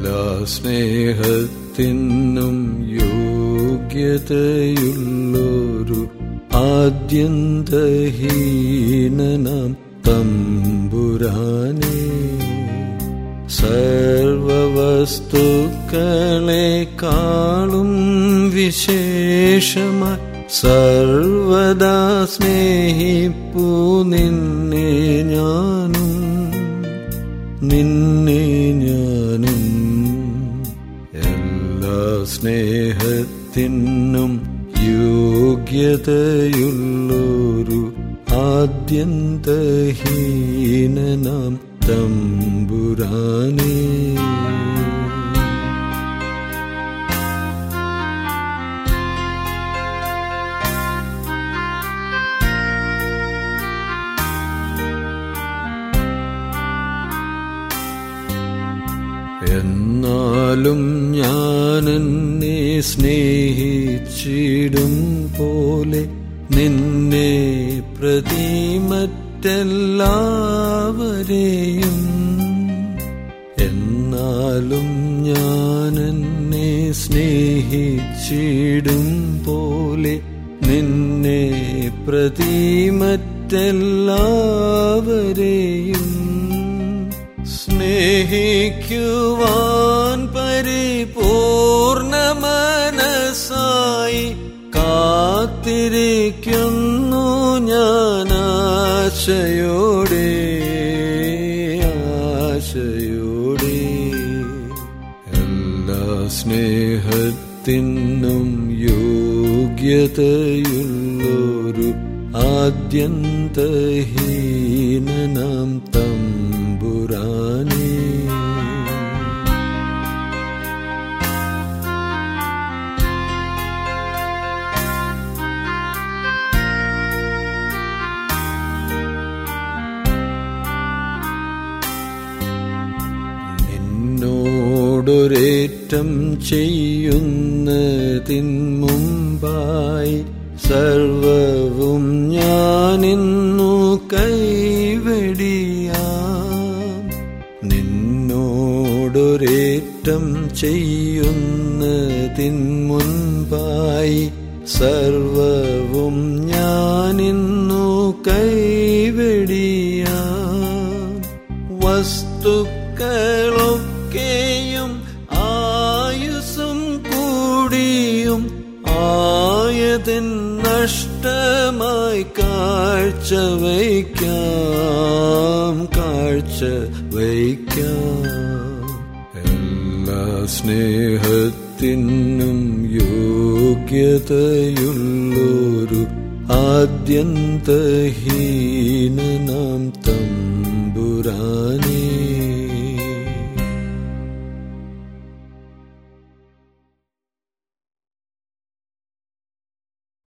എല്ലാ സ്നേഹത്തിനും യോഗ്യതയുള്ളൊരു ആദ്യന്തഹീനനാം തമ്പുരാനേ സർവവസ്തുക്കളെക്കാളും വിശേഷമായി സർവദാ സ്നേഹിപ്പു നിന്നെ ഞാനും നിന്നെ ഞാനും എല്ലാ സ്നേഹത്തിനും യോഗ്യതയുള്ളൊരു ആദ്യന്തഹീനനാം തമ്പുരാനേ എന്നാലും ഞാൻ എന്നെ സ്നേഹിച്ചിടും പോലെ നിന്നെ പ്രതിമറ്റെല്ലാവരെയും എന്നാലും ഞാൻ എന്നെ സ്നേഹിച്ചിടും പോലെ നിന്നെ പ്രതിമറ്റെല്ലാവരെയും സ്നേഹിക്കുവാൻ പരിപൂർണ മനസ്സായി കാത്തിരിക്കുന്നു ഞാൻ ആശയോടെ ആശയോടെ എല്ലാ സ്നേഹത്തിനും യോഗ്യതയുള്ളൊരു ആദ്യന്തഹീനനാം തമ്പുരാനേ നിന്നോടൊരേറ്റം ചെയ്യുന്നതിൻ മുമ്പായി സർവവും ഞാനിന്നു കൈവെടിയാം നിന്നോടൊരേറ്റം ചെയ്യുന്നതിൻ മുൻപായി സർവവും ഞാനിന്നു കൈവെടിയാം വസ്തുക്കളൊക്കെയും ആയുസും കൂടിയും ആയതിൻ നഷ്ടമായി കാഴ്ച വയ്ക്കാം കാഴ്ച വയ്ക്കാം എല്ലാ സ്നേഹത്തിനും യോഗ്യതയുള്ളൊരു ആദ്യന്തഹീനനാം തമ്പുരാൻ